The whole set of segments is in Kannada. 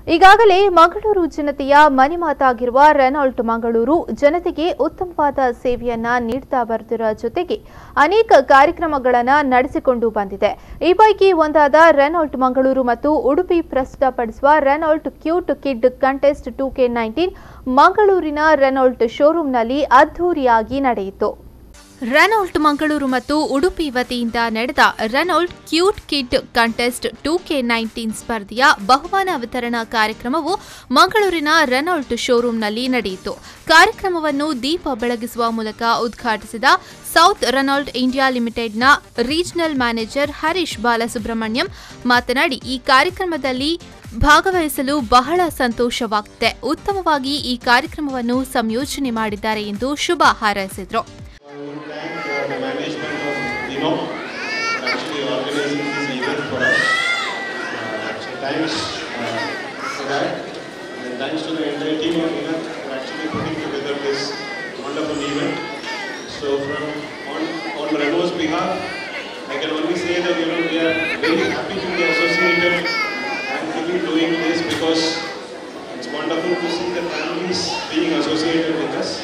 ಈಗಾಗಲೇ ಮಂಗಳೂರು ಜನತೆಯ ಮನೆ ಮಾತಾಗಿರುವ ರೆನಾಲ್ಟ್ ಮಂಗಳೂರು ಜನತೆಗೆ ಉತ್ತಮವಾದ ಸೇವೆಯನ್ನ ನೀಡ್ತಾ ಬರುತ್ತಿರುವ ಜೊತೆಗೆ ಅನೇಕ ಕಾರ್ಯಕ್ರಮಗಳನ್ನು ನಡೆಸಿಕೊಂಡು ಬಂದಿದೆ ಈ ಪೈಕಿ ಒಂದಾದ ರೆನಾಲ್ಟ್ ಮಂಗಳೂರು ಮತ್ತು ಉಡುಪಿ ಪ್ರಸ್ತುತಪಡಿಸುವ Renault cute kid contest two K nineteen ಮಂಗಳೂರಿನ ರೆನಾಲ್ಟ್ ಶೋರೂಂನಲ್ಲಿ ಅದ್ಧೂರಿಯಾಗಿ ನಡೆಯಿತು ರೆನಾಲ್ಟ್ ಮಂಗಳೂರು ಮತ್ತು ಉಡುಪಿ ವತಿಯಿಂದ ನಡೆದ Renault cute kid contest two K nineteen ಸ್ಪರ್ಧೆಯ ಬಹುಮಾನ ವಿತರಣಾ ಕಾರ್ಯಕ್ರಮವು ಮಂಗಳೂರಿನ ರೆನಾಲ್ಟ್ ಶೋರೂಂನಲ್ಲಿ ನಡೆಯಿತು ಕಾರ್ಯಕ್ರಮವನ್ನು ದೀಪ ಬೆಳಗಿಸುವ ಮೂಲಕ ಉದ್ಘಾಟಿಸಿದ ಸೌತ್ ರೆನಾಲ್ಟ್ ಇಂಡಿಯಾ ಲಿಮಿಟೆಡ್ನ ರೀಜನಲ್ ಮ್ಯಾನೇಜರ್ ಹರೀಶ್ ಬಾಲಸುಬ್ರಹ್ಮಣ್ಯಂ ಮಾತನಾಡಿ ಈ ಕಾರ್ಯಕ್ರಮದಲ್ಲಿ ಭಾಗವಹಿಸಲು ಬಹಳ ಸಂತೋಷವಾಗಿದೆ ಉತ್ತಮವಾಗಿ ಈ ಕಾರ್ಯಕ್ರಮವನ್ನು ಸಂಯೋಜನೆ ಮಾಡಿದ್ದಾರೆ ಎಂದು ಶುಭ ಹಾರೈಸಿದರು I would thank uh, the management of Dino for actually organizing this event for us. Uh, so thanks uh, for that. And thanks to the entire team of Dino for actually putting together this wonderful event. So from on, on Renault's behalf, I can only say that you know we are very happy to be associated and to be doing this because it's wonderful to see the families being associated with us.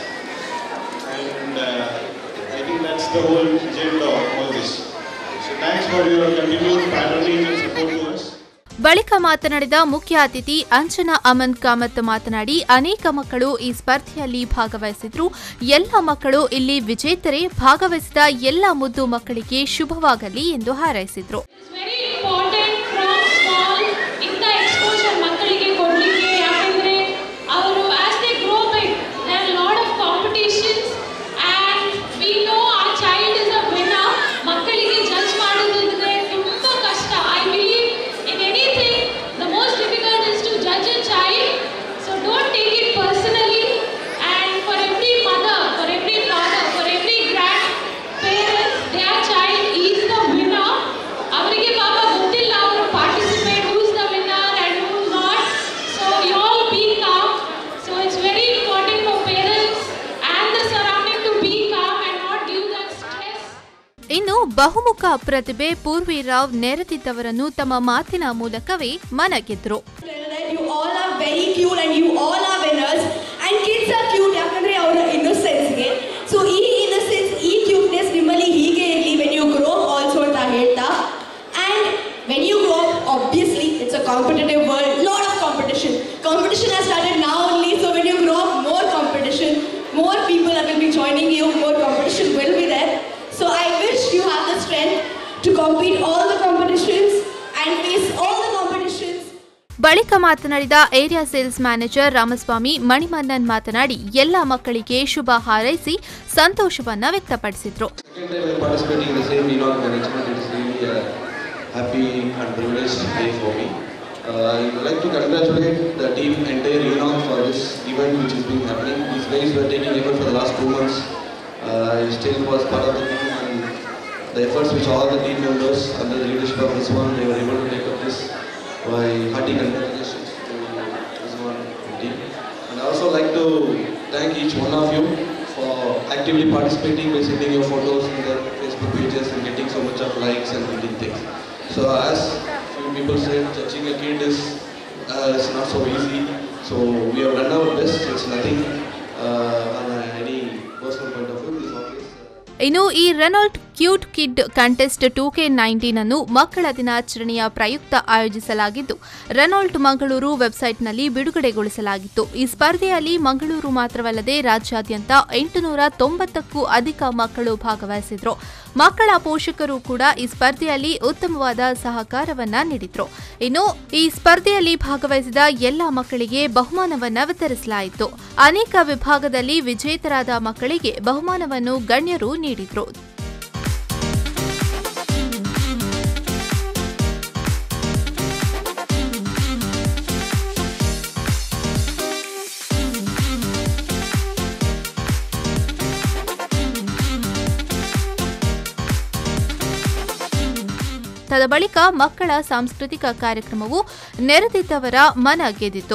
and uh, I think that's the whole agenda of all this. So thanks for your continued patronage and support to us. ಬಳಿಕ ಮಾತನಾಡಿದ ಮುಖ್ಯ ಅತಿಥಿ ಅಂಜನಾ ಅಮನ್ ಕಾಮತ್ ಮಾತನಾಡಿ ಅನೇಕ ಮಕ್ಕಳು ಈ ಸ್ಪರ್ಧೆಯಲ್ಲಿ ಭಾಗವಹಿಸಿದ್ರು ಎಲ್ಲ ಮಕ್ಕಳು ಇಲ್ಲಿ ವಿಜೇತರೇ ಭಾಗವಹಿಸಿದ ಎಲ್ಲ ಮುದ್ದು ಮಕ್ಕಳಿಗೆ ಶುಭವಾಗಲಿ ಎಂದು ಹಾರೈಸಿದ್ರು It's very important from small ಇಂಥ ಎಕ್ಸ್ಪೋಜರ್ ಮಕ್ಕಳಿಗೆ ಕೊಡಲಿಕ್ಕೆ ಯಾಕಂದರೆ ಅವರು as they grow big there lot of competitions and we know a child is a winner ಮಕ್ಕಳಿಗೆ ಜಡ್ಜ್ ಮಾಡೋದಂದ್ರೆ ತುಂಬ ಕಷ್ಟ I believe in anything the most difficult is to judge a child so don't take it personally and for every mother for every father for every grandparents their child is the winner ಅವರಿಗೆ ಪಾಪ ಗೊತ್ತಿಲ್ಲ ಅವರು participate who's the winner and who's not so you all be calm so it's very important for parents and the surrounding to be calm and not give the stress ಇನ್ನು ಬಹುಮುಖ ಪ್ರತಿಭೆ ಪೂರ್ವಿ ರಾವ್ ನೆರೆದಿದ್ದವರನ್ನು ತಮ್ಮ ಮಾತಿನ ಮೂಲಕವೇ ಮನಗೆದ್ರು that you all are very cute and you all are winners and kids are cute ಯಾಕಂದ್ರೆ ಅವರ ಇನ್ನೋಸೆನ್ಸ್ಗೆ ಸೊ ಈ ಇನ್ನೋಸೆನ್ಸ್ ಈ ಕ್ಯೂಟ್ನೆಸ್ ನಿಮ್ಮಲ್ಲಿ ಹೀಗೆ ಇರಲಿ ವೆನ್ ಯು ಗ್ರೋ ಆಲ್ಸೋ ಅಂತ ಹೇಳ್ತಾ and when you grow obviously it's a competitive world lot of competition competition has started ನಾ only so when you grow more competition more people are will be joining you more competition will be there so I wish you have the strength to compete all the competitions and face all the competitions ಬಳಿಕ ಮಾತನಾಡಿದ area sales manager Ramaswamy Manimannan ಮಾತನಾಡಿ ಎಲ್ಲ ಮಕ್ಕಳಿಗೆ ಶುಭ ಹಾರೈಸಿ ಸಂತೋಷವನ್ನ ವ್ಯಕ್ತಪಡಿಸಿದ್ರು Second time I'm participating in the same Enoch management. It is really a happy and privileged day for me. Uh, I would like to congratulate the team, entire Enoch, for this event which is being happening. These guys were taking effort for the last two months. Uh, I still was part of the team and the efforts which all the team members under the leadership of this one, they were able to take up this. My hearty congratulations to this one team. And I also like to thank each one of you for actively participating by sending your photos in the Facebook pages and getting so much of likes and building things. So as few people said, judging a kid is uh, it's not so easy. So we have done our best. It's nothing uh, on any personal point of view. This always. Uh, ಇನ್ನು ಈ Renault cute kid contest two K nineteen ಅನ್ನು ಮಕ್ಕಳ ದಿನಾಚರಣೆಯ ಪ್ರಯುಕ್ತ ಆಯೋಜಿಸಲಾಗಿದ್ದು ರೆನಾಲ್ಟ್ ಮಂಗಳೂರು ವೆಬ್ಸೈಟ್ನಲ್ಲಿ ಬಿಡುಗಡೆಗೊಳಿಸಲಾಗಿತ್ತು ಈ ಸ್ಪರ್ಧೆಯಲ್ಲಿ ಮಂಗಳೂರು ಮಾತ್ರವಲ್ಲದೆ ರಾಜ್ಯಾದ್ಯಂತ ಎಂಟುನೂರ ತೊಂಬತ್ತಕ್ಕೂ ಅಧಿಕ ಮಕ್ಕಳು ಭಾಗವಹಿಸಿದ್ರು ಮಕ್ಕಳ ಪೋಷಕರು ಕೂಡ ಈ ಸ್ಪರ್ಧೆಯಲ್ಲಿ ಉತ್ತಮವಾದ ಸಹಕಾರವನ್ನ ನೀಡಿದ್ರು ಇನ್ನು ಈ ಸ್ಪರ್ಧೆಯಲ್ಲಿ ಭಾಗವಹಿಸಿದ ಎಲ್ಲ ಮಕ್ಕಳಿಗೆ ಬಹುಮಾನವನ್ನ ವಿತರಿಸಲಾಯಿತು ಅನೇಕ ವಿಭಾಗದಲ್ಲಿ ವಿಜೇತರಾದ ಮಕ್ಕಳಿಗೆ ಬಹುಮಾನವನ್ನು ಗಣ್ಯರು ನೀಡಿದ್ರು ತದ ಬಳಿಕ ಮಕ್ಕಳ ಸಾಂಸ್ಕೃತಿಕ ಕಾರ್ಯಕ್ರಮವು ನೆರೆದಿದ್ದವರ ಮನ ಗೆದ್ದಿತು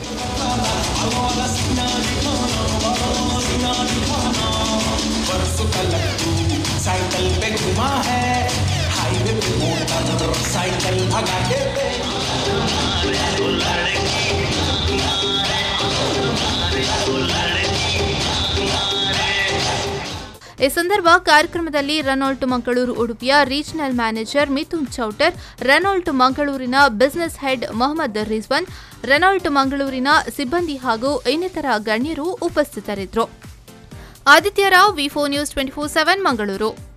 साइकिल पे घुमा है हाईवे पे मोटर साइकिल भगा के ಈ ಸಂದರ್ಭ ಕಾರ್ಯಕ್ರಮದಲ್ಲಿ ರನೋಲ್ಟ್ ಮಂಗಳೂರು ಉಡುಪಿಯ regional manager Mithun Chowtar Renault ಮಂಗಳೂರಿನ business head Mohammed Rizwan Renault ಮಂಗಳೂರಿನ ಸಿಬ್ಬಂದಿ ಹಾಗೂ ಇನ್ನಿತರ ಗಣ್ಯರು ಉಪಸ್ಥಿತರಿದ್ದರು Aditya Rao V four news twenty four seven Mangaluru